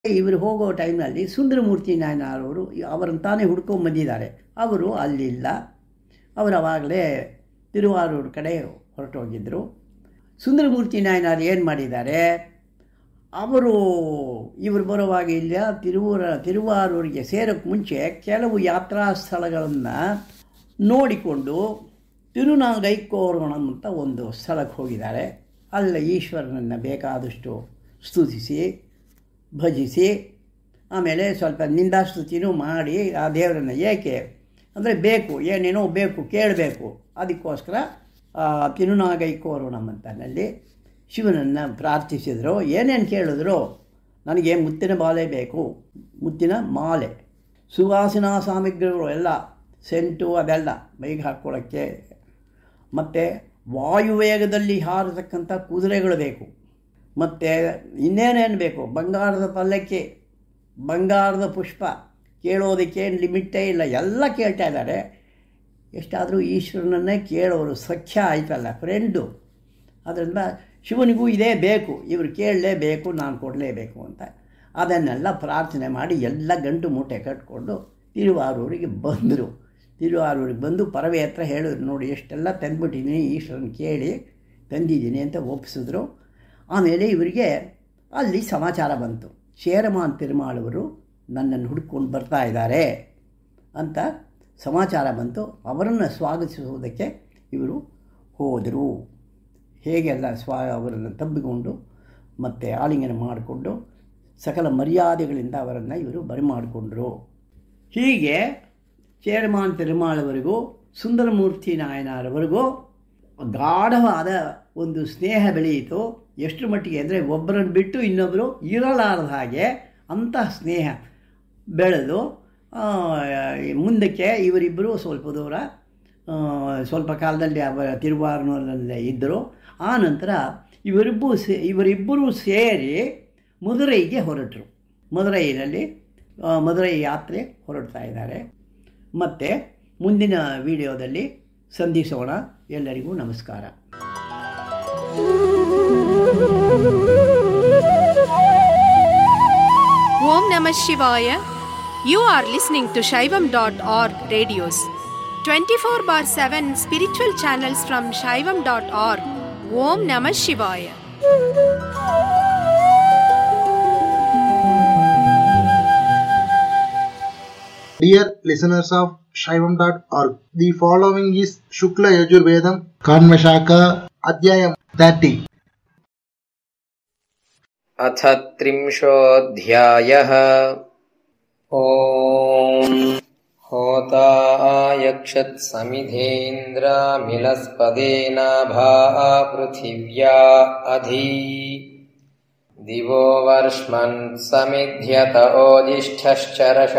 ಇವರು ಹೋಗೋ ಟೈಮ್ನಲ್ಲಿ ಸುಂದರಮೂರ್ತಿ ನಾಯನರವರು ಅವರನ್ನು ತಾನೇ ಹುಡ್ಕೊಂಡು ಬಂದಿದ್ದಾರೆ ಅವರು ಅಲ್ಲಿಲ್ಲ ಅವರು ಅವಾಗಲೇ ತಿರುವಾರೂರು ಕಡೆ ಹೊರಟೋಗಿದ್ದರು ಸುಂದರಮೂರ್ತಿ ನಾಯನರು ಏನು ಮಾಡಿದ್ದಾರೆ ಅವರು ಇವರು ಬರುವಾಗ ಇಲ್ಲ ತಿರುವೂರ ತಿರುವಾರೂರಿಗೆ ಸೇರೋಕ್ಕೆ ಮುಂಚೆ ಕೆಲವು ಯಾತ್ರಾ ಸ್ಥಳಗಳನ್ನು ನೋಡಿಕೊಂಡು ತಿರುನಾಗೈಕೋರೋಣಂ ಅಂತ ಒಂದು ಸ್ಥಳಕ್ಕೆ ಹೋಗಿದ್ದಾರೆ ಅಲ್ಲಿ ಈಶ್ವರನನ್ನು ಬೇಕಾದಷ್ಟು ಸ್ತುತಿಸಿ ಭಜಿಸಿ ಆಮೇಲೆ ಸ್ವಲ್ಪ ನಿಂದಾಸ್ತುತಿನೂ ಮಾಡಿ ಆ ದೇವರನ್ನು ಏಕೆ ಅಂದರೆ ಬೇಕು ಏನೇನೋ ಬೇಕು ಕೇಳಬೇಕು ಅದಕ್ಕೋಸ್ಕರ ತಿರುನಾಗೈಕೋರೋಣಂ ಅಂತನಲ್ಲಿ ಶಿವನನ್ನು ಪ್ರಾರ್ಥಿಸಿದರು ಏನೇನು ಕೇಳಿದ್ರು ನನಗೆ ಮುತ್ತಿನ ಬಾಲೆ ಬೇಕು ಮುತ್ತಿನ ಮಾಲೆ ಸುವಾಸನಾ ಸಾಮಗ್ರಿಗಳು ಎಲ್ಲ ಸೆಂಟು ಅದೆಲ್ಲ ಮೈಗೆ ಹಾಕ್ಕೊಳ್ಳೋಕ್ಕೆ ಮತ್ತು ವಾಯುವೇಗದಲ್ಲಿ ಹಾರತಕ್ಕಂಥ ಕುದುರೆಗಳು ಬೇಕು ಮತ್ತು ಇನ್ನೇನೇನು ಬೇಕು ಬಂಗಾರದ ಪಲ್ಲಕ್ಕಿ ಬಂಗಾರದ ಪುಷ್ಪ ಕೇಳೋದಕ್ಕೆ ಲಿಮಿಟೇ ಇಲ್ಲ ಎಲ್ಲ ಕೇಳ್ತಾ ಇದ್ದಾರೆ ಎಷ್ಟಾದರೂ ಈಶ್ವರನನ್ನೇ ಕೇಳೋರು ಸಖ್ಯ ಆಯ್ತಲ್ಲ ಫ್ರೆಂಡು ಅದರಿಂದ ಶಿವನಿಗೂ ಇದೇ ಬೇಕು ಇವರು ಕೇಳಲೇಬೇಕು ನಾನು ಕೊಡಲೇಬೇಕು ಅಂತ ಅದನ್ನೆಲ್ಲ ಪ್ರಾರ್ಥನೆ ಮಾಡಿ ಎಲ್ಲ ಗಂಟು ಮೂಟೆ ಕಟ್ಕೊಂಡು ತಿರುವಾರೂರಿಗೆ ಬಂದರು ತಿರುವಾರೂರಿಗೆ ಬಂದು ಪರವೆ ಹತ್ರ ಹೇಳಿದ್ರು ನೋಡಿ ಎಷ್ಟೆಲ್ಲ ತಂದ್ಬಿಟ್ಟಿದ್ದೀನಿ ಈಶ್ವರನ ಕೇಳಿ ತಂದಿದ್ದೀನಿ ಅಂತ ಒಪ್ಪಿಸಿದ್ರು ಆಮೇಲೆ ಇವರಿಗೆ ಅಲ್ಲಿ ಸಮಾಚಾರ ಬಂತು ಶೇರಮಾನ್ ತಿರುಮಾಳವರು ನನ್ನನ್ನು ಹುಡ್ಕೊಂಡು ಬರ್ತಾ ಇದ್ದಾರೆ ಅಂತ ಸಮಾಚಾರ ಬಂತು ಅವರನ್ನು ಸ್ವಾಗತಿಸುವುದಕ್ಕೆ ಇವರು ಹೋದರು ಹೇಗೆಲ್ಲ ಸ್ವಾ ಅವರನ್ನು ತಬ್ಬಿಕೊಂಡು ಮತ್ತು ಆಲಿಂಗನ ಮಾಡಿಕೊಂಡು ಸಕಲ ಮರ್ಯಾದೆಗಳಿಂದ ಅವರನ್ನು ಇವರು ಬರಿಮಾಡಿಕೊಂಡ್ರು ಹೀಗೆ ಚೇರಮಾನ್ ತಿರುಮಾಳವರೆಗೂ ಸುಂದರಮೂರ್ತಿ ನಾಯನರವರೆಗೂ ಗಾಢವಾದ ಒಂದು ಸ್ನೇಹ ಬೆಳೆಯಿತು ಎಷ್ಟು ಮಟ್ಟಿಗೆ ಅಂದರೆ ಒಬ್ಬರನ್ನು ಬಿಟ್ಟು ಇನ್ನೊಬ್ಬರು ಇರಲಾರದ ಹಾಗೆ ಅಂತಹ ಸ್ನೇಹ ಬೆಳೆದು ಮುಂದಕ್ಕೆ ಇವರಿಬ್ಬರು ಸ್ವಲ್ಪ ದೂರ ಸ್ವಲ್ಪ ಕಾಲದಲ್ಲಿ ಅವರ ತಿರುವಾರೂರಿನಲ್ಲೇ ಇದ್ದರು ಆ ನಂತರ ಇವರಿಬ್ಬರು ಸೇ ಇವರಿಬ್ಬರೂ ಸೇರಿ ಮದುರೈಗೆ ಹೊರಟರು ಮದುರೈನಲ್ಲಿ ಮದುರೈ ಯಾತ್ರೆ ಹೊರಡ್ತಾ ಇದ್ದಾರೆ ಮತ್ತು ಮುಂದಿನ ವಿಡಿಯೋದಲ್ಲಿ ಸಂಧಿಸೋಣ ಎಲ್ಲರಿಗೂ ನಮಸ್ಕಾರ ಓಂ ನಮಃ ಶಿವಾಯ you are listening to Shaivam dot org radios twenty four bar seven spiritual channels from Shaivam dot org ಓಂ ನಮಃ ಶಿವಾಯ Dear listeners of Shaivam.org, the following is Shukla Yajurvedam Kanvashaka Adhyayam 30. अथ त्रिंशोऽध्यायः ॐ होतायक्षत्समिधेन्द्रामिलस्पदेनाभा पृथिव्या अधि दिवो वर्ष्मन् समिध्यत ओजिष्ठश्चरष